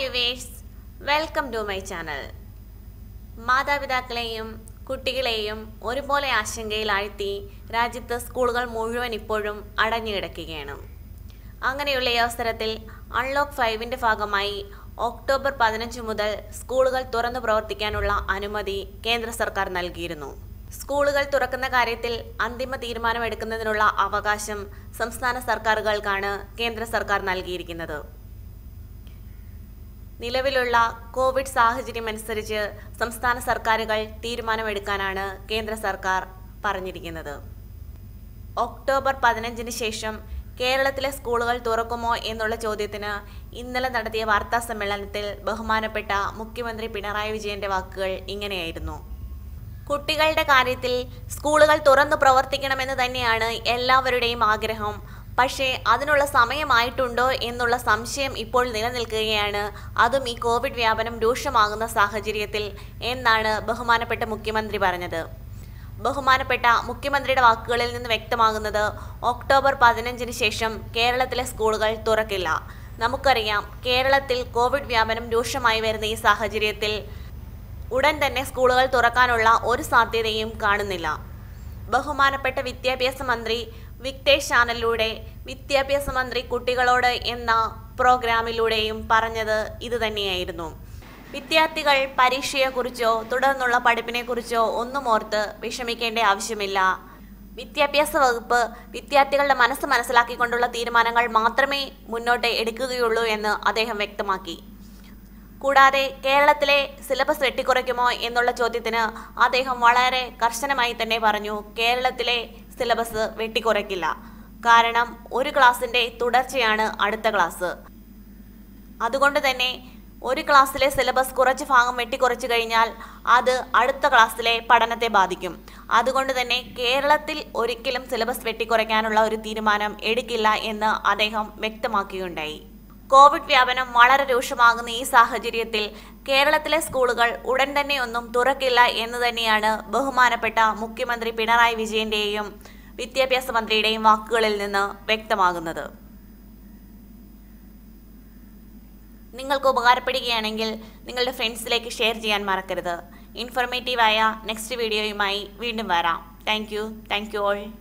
viewers welcome to my channel മാതാപിതാക്കളെയും കുട്ടികളെയും ഒരുപോലെ ആശങ്കയിലാഴ്ത്തി രാജ്യത്ത് സ്കൂളുകൾ മുഴുവൻ ഇപ്പോഴും അടഞ്ഞു കിടക്കുകയാണ് അങ്ങനെയുള്ള ഈ അവസരത്തിൽ അൺലോക്ക് ഫൈവിൻ്റെ ഭാഗമായി ഒക്ടോബർ പതിനഞ്ച് മുതൽ സ്കൂളുകൾ തുറന്നു പ്രവർത്തിക്കാനുള്ള അനുമതി കേന്ദ്ര സർക്കാർ നൽകിയിരുന്നു സ്കൂളുകൾ തുറക്കുന്ന കാര്യത്തിൽ അന്തിമ തീരുമാനമെടുക്കുന്നതിനുള്ള അവകാശം സംസ്ഥാന സർക്കാരുകൾക്കാണ് കേന്ദ്ര സർക്കാർ നൽകിയിരിക്കുന്നത് നിലവിലുള്ള കോവിഡ് സാഹചര്യം അനുസരിച്ച് സംസ്ഥാന സർക്കാരുകൾ തീരുമാനമെടുക്കാനാണ് കേന്ദ്ര സർക്കാർ പറഞ്ഞിരിക്കുന്നത് ഒക്ടോബർ പതിനഞ്ചിന് ശേഷം കേരളത്തിലെ സ്കൂളുകൾ തുറക്കുമോ എന്നുള്ള ചോദ്യത്തിന് ഇന്നലെ നടത്തിയ വാർത്താ സമ്മേളനത്തിൽ ബഹുമാനപ്പെട്ട മുഖ്യമന്ത്രി പിണറായി വിജയന്റെ വാക്കുകൾ ഇങ്ങനെയായിരുന്നു കുട്ടികളുടെ കാര്യത്തിൽ സ്കൂളുകൾ തുറന്നു പ്രവർത്തിക്കണമെന്ന് തന്നെയാണ് എല്ലാവരുടെയും ആഗ്രഹം പക്ഷേ അതിനുള്ള സമയമായിട്ടുണ്ടോ എന്നുള്ള സംശയം ഇപ്പോൾ നിലനിൽക്കുകയാണ് അതും ഈ കോവിഡ് വ്യാപനം രൂക്ഷമാകുന്ന സാഹചര്യത്തിൽ എന്നാണ് ബഹുമാനപ്പെട്ട മുഖ്യമന്ത്രി പറഞ്ഞത് ബഹുമാനപ്പെട്ട മുഖ്യമന്ത്രിയുടെ വാക്കുകളിൽ നിന്ന് വ്യക്തമാകുന്നത് ഒക്ടോബർ പതിനഞ്ചിന് ശേഷം കേരളത്തിലെ സ്കൂളുകൾ തുറക്കില്ല നമുക്കറിയാം കേരളത്തിൽ കോവിഡ് വ്യാപനം രൂക്ഷമായി വരുന്ന ഈ സാഹചര്യത്തിൽ ഉടൻ തന്നെ സ്കൂളുകൾ തുറക്കാനുള്ള ഒരു സാധ്യതയും കാണുന്നില്ല ബഹുമാനപ്പെട്ട വിദ്യാഭ്യാസ മന്ത്രി വിക്ടേഷ് ചാനലിലൂടെ വിദ്യാഭ്യാസ മന്ത്രി കുട്ടികളോട് എന്ന പ്രോഗ്രാമിലൂടെയും പറഞ്ഞത് ഇത് തന്നെയായിരുന്നു വിദ്യാർത്ഥികൾ പരീക്ഷയെക്കുറിച്ചോ തുടർന്നുള്ള പഠിപ്പിനെക്കുറിച്ചോ ഒന്നും ഓർത്ത് വിഷമിക്കേണ്ട ആവശ്യമില്ല വിദ്യാഭ്യാസ വകുപ്പ് വിദ്യാർത്ഥികളുടെ മനസ്സ് മനസ്സിലാക്കിക്കൊണ്ടുള്ള തീരുമാനങ്ങൾ മാത്രമേ മുന്നോട്ട് എടുക്കുകയുള്ളൂ എന്ന് അദ്ദേഹം വ്യക്തമാക്കി കൂടാതെ കേരളത്തിലെ സിലബസ് വെട്ടിക്കുറയ്ക്കുമോ എന്നുള്ള ചോദ്യത്തിന് അദ്ദേഹം വളരെ കർശനമായി തന്നെ പറഞ്ഞു കേരളത്തിലെ സിലബസ് വെട്ടിക്കുറയ്ക്കില്ല കാരണം ഒരു ക്ലാസ്സിന്റെ തുടർച്ചയാണ് അടുത്ത ക്ലാസ് അതുകൊണ്ട് തന്നെ ഒരു ക്ലാസ്സിലെ സിലബസ് കുറച്ച് ഭാഗം വെട്ടിക്കുറച്ചു കഴിഞ്ഞാൽ അത് അടുത്ത ക്ലാസ്സിലെ പഠനത്തെ ബാധിക്കും അതുകൊണ്ട് തന്നെ കേരളത്തിൽ ഒരിക്കലും സിലബസ് വെട്ടിക്കുറയ്ക്കാനുള്ള ഒരു തീരുമാനം എടുക്കില്ല എന്ന് അദ്ദേഹം വ്യക്തമാക്കുകയുണ്ടായി കോവിഡ് വ്യാപനം വളരെ രൂക്ഷമാകുന്ന ഈ സാഹചര്യത്തിൽ കേരളത്തിലെ സ്കൂളുകൾ ഉടൻ തന്നെ ഒന്നും തുറക്കില്ല എന്ന് തന്നെയാണ് ബഹുമാനപ്പെട്ട മുഖ്യമന്ത്രി പിണറായി വിജയന്റെയും വിദ്യാഭ്യാസ മന്ത്രിയുടെയും വാക്കുകളിൽ നിന്ന് വ്യക്തമാകുന്നത് നിങ്ങൾക്ക് ഉപകാരപ്പെടുകയാണെങ്കിൽ നിങ്ങളുടെ ഫ്രണ്ട്സിലേക്ക് ഷെയർ ചെയ്യാൻ മറക്കരുത് ഇൻഫോർമേറ്റീവായ നെക്സ്റ്റ് വീഡിയോയുമായി വീണ്ടും വരാം thank you thank you all